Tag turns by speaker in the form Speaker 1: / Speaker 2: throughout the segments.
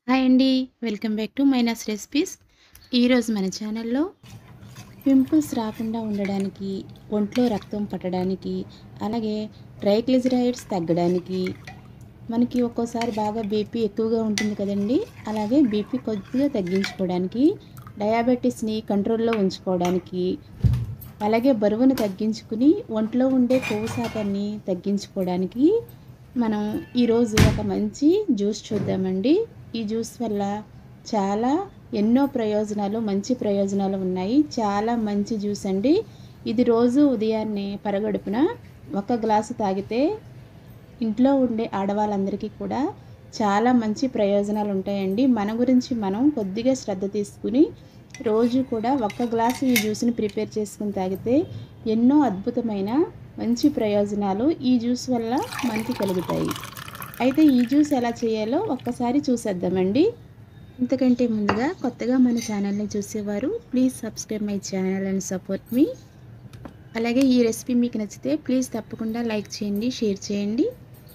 Speaker 1: hi అండి welcome back to minus recipes ఈరోజు మన ఛానల్లో పింపుల్స్ రాకుండా ఉండడానికి ఒంట్లో రక్తం పట్టడానికి అలాగే ట్రైగ్లిజరైడ్స్ తగ్గడానికి మనకి ఒక్కోసారి బాగా బీపీ ఎక్కువగా ఉంటుంది కదండి అలాగే బీపీ కొద్దిగా తగ్గించుకోవడానికి డయాబెటీస్ని కంట్రోల్లో ఉంచుకోవడానికి అలాగే బరువును తగ్గించుకుని ఒంట్లో ఉండే కొవ్వు శాతాన్ని తగ్గించుకోవడానికి మనం ఈరోజు ఒక మంచి జ్యూస్ చూద్దామండి ఈ జ్యూస్ వల్ల చాలా ఎన్నో ప్రయోజనాలు మంచి ప్రయోజనాలు ఉన్నాయి చాలా మంచి జ్యూస్ అండి ఇది రోజు ఉదయాన్నే పరగడుపున ఒక గ్లాసు తాగితే ఇంట్లో ఉండే ఆడవాళ్ళందరికీ కూడా చాలా మంచి ప్రయోజనాలు ఉంటాయండి మన గురించి మనం కొద్దిగా శ్రద్ధ తీసుకుని రోజు కూడా ఒక్క గ్లాసు ఈ జ్యూస్ని ప్రిపేర్ చేసుకుని తాగితే ఎన్నో అద్భుతమైన మంచి ప్రయోజనాలు ఈ జ్యూస్ వల్ల మనకి కలుగుతాయి అయితే ఈ జ్యూస్ ఎలా చేయాలో ఒక్కసారి చూసేద్దామండి ఇంతకంటే ముందుగా కొత్తగా మన ఛానల్ని చూసేవారు please subscribe my channel and support me అలాగే ఈ రెసిపీ మీకు నచ్చితే ప్లీజ్ తప్పకుండా లైక్ చేయండి షేర్ చేయండి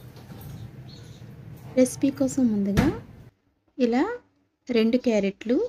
Speaker 1: రెసిపీ కోసం ముందుగా ఇలా రెండు క్యారెట్లు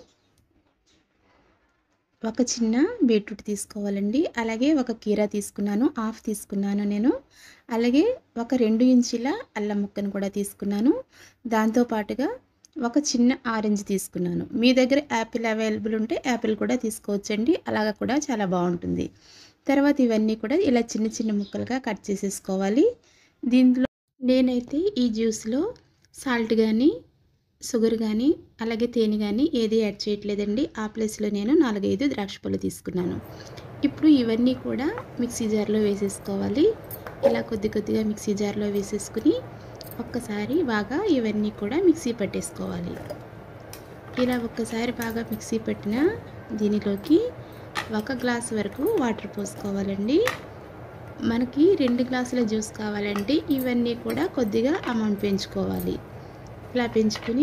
Speaker 1: ఒక చిన్న బీట్రూట్ తీసుకోవాలండి అలాగే ఒక కీరా తీసుకున్నాను హాఫ్ తీసుకున్నాను నేను అలాగే ఒక రెండు ఇంచుల అల్లం ముక్కను కూడా తీసుకున్నాను దాంతోపాటుగా ఒక చిన్న ఆరెంజ్ తీసుకున్నాను మీ దగ్గర యాపిల్ అవైలబుల్ ఉంటే యాపిల్ కూడా తీసుకోవచ్చండి అలాగ కూడా చాలా బాగుంటుంది తర్వాత ఇవన్నీ కూడా ఇలా చిన్న చిన్న ముక్కలుగా కట్ చేసేసుకోవాలి దీంట్లో నేనైతే ఈ జ్యూస్లో సాల్ట్ కానీ షుగర్ కానీ అలాగే తేనె కానీ ఏది యాడ్ చేయట్లేదండి ఆ ప్లేస్లో నేను నాలుగైదు ద్రాక్ష పళ్ళు తీసుకున్నాను ఇప్పుడు ఇవన్నీ కూడా మిక్సీ జార్లో వేసేసుకోవాలి ఇలా కొద్ది కొద్దిగా మిక్సీ జార్లో వేసేసుకుని ఒక్కసారి బాగా ఇవన్నీ కూడా మిక్సీ పట్టేసుకోవాలి ఇలా ఒక్కసారి బాగా మిక్సీ పట్టిన దీనిలోకి ఒక గ్లాస్ వరకు వాటర్ పోసుకోవాలండి మనకి రెండు గ్లాసుల జ్యూస్ కావాలంటే ఇవన్నీ కూడా కొద్దిగా అమౌంట్ పెంచుకోవాలి ఇలా పెంచుకుని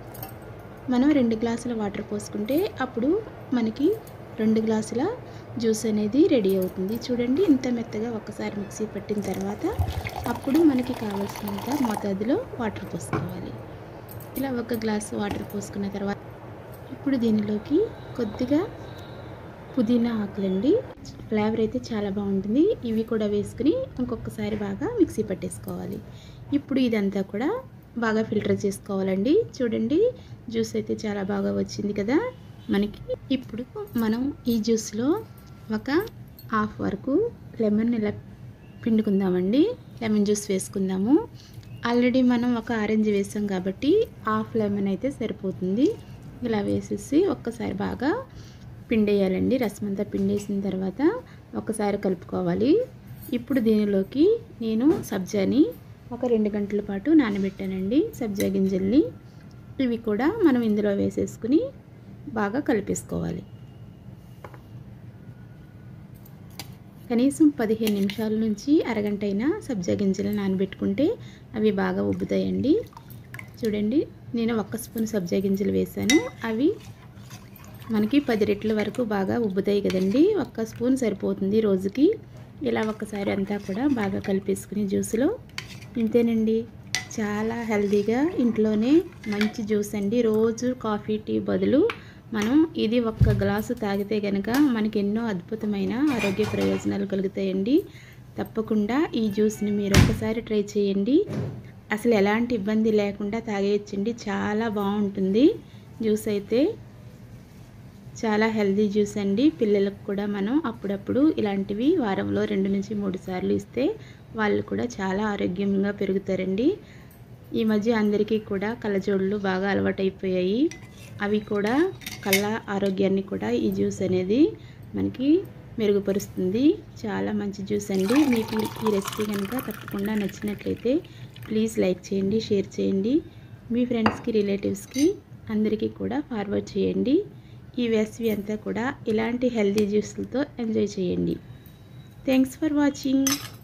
Speaker 1: మనం రెండు గ్లాసుల వాటర్ పోసుకుంటే అప్పుడు మనకి రెండు గ్లాసుల జ్యూస్ అనేది రెడీ అవుతుంది చూడండి ఇంత మెత్తగా ఒక్కసారి మిక్సీ పట్టిన తర్వాత అప్పుడు మనకి కావాల్సినంత మోతాదులో వాటర్ పోసుకోవాలి ఇలా ఒక గ్లాసు వాటర్ పోసుకున్న తర్వాత ఇప్పుడు దీనిలోకి కొద్దిగా పుదీనా ఆకులండి ఫ్లేవర్ అయితే చాలా బాగుంటుంది ఇవి కూడా వేసుకుని ఇంకొకసారి బాగా మిక్సీ పట్టేసుకోవాలి ఇప్పుడు ఇదంతా కూడా బాగా ఫిల్టర్ చేసుకోవాలండి చూడండి జ్యూస్ అయితే చాలా బాగా వచ్చింది కదా మనకి ఇప్పుడు మనం ఈ జ్యూస్లో ఒక హాఫ్ వరకు లెమన్ ఇలా పిండుకుందామండి లెమన్ జ్యూస్ వేసుకుందాము ఆల్రెడీ మనం ఒక ఆరెంజ్ వేసాం కాబట్టి హాఫ్ లెమన్ అయితే సరిపోతుంది ఇలా వేసేసి ఒక్కసారి బాగా పిండేయాలండి రసం అంతా పిండేసిన తర్వాత ఒకసారి కలుపుకోవాలి ఇప్పుడు దీనిలోకి నేను సబ్జాని ఒక రెండు గంటల పాటు నానబెట్టానండి సబ్జా గింజల్ని ఇవి కూడా మనం ఇందులో వేసేసుకుని బాగా కలిపేసుకోవాలి కనీసం పదిహేను నిమిషాల నుంచి అరగంట అయినా సబ్జా గింజలు నానబెట్టుకుంటే అవి బాగా ఉబ్బుతాయండి చూడండి నేను ఒక్క స్పూన్ సబ్జా గింజలు వేసాను అవి మనకి పది రెట్ల వరకు బాగా ఉబ్బుతాయి కదండి ఒక్క స్పూన్ సరిపోతుంది రోజుకి ఇలా ఒక్కసారి అంతా కూడా బాగా కలిపేసుకుని జ్యూస్లో ఇంతేనండి చాలా హెల్తీగా ఇంట్లోనే మంచి జ్యూస్ అండి రోజు కాఫీ టీ బదులు మనం ఇది ఒక్క గ్లాసు తాగితే కనుక మనకి ఎన్నో అద్భుతమైన ఆరోగ్య ప్రయోజనాలు కలుగుతాయండి తప్పకుండా ఈ జ్యూస్ని మీరు ఒకసారి ట్రై చేయండి అసలు ఎలాంటి ఇబ్బంది లేకుండా తాగేయచ్చండి చాలా బాగుంటుంది జ్యూస్ అయితే చాలా హెల్తీ జ్యూస్ అండి పిల్లలకు కూడా మనం అప్పుడప్పుడు ఇలాంటివి వారంలో రెండు నుంచి మూడు సార్లు ఇస్తే వాళ్ళు కూడా చాలా ఆరోగ్యంగా పెరుగుతారండి ఈ మధ్య అందరికీ కూడా కళ్ళజోళ్ళు బాగా అలవాటైపోయాయి అవి కూడా కళ్ళ ఆరోగ్యాన్ని కూడా ఈ జ్యూస్ అనేది మనకి మెరుగుపరుస్తుంది చాలా మంచి జ్యూస్ అండి మీకు ఈ రెసిపీ కనుక తప్పకుండా నచ్చినట్లయితే ప్లీజ్ లైక్ చేయండి షేర్ చేయండి మీ ఫ్రెండ్స్కి రిలేటివ్స్కి అందరికీ కూడా ఫార్వర్డ్ చేయండి ఈ వేసవి అంతా కూడా ఇలాంటి హెల్తీ జ్యూస్లతో ఎంజాయ్ చేయండి థ్యాంక్స్ ఫర్ వాచింగ్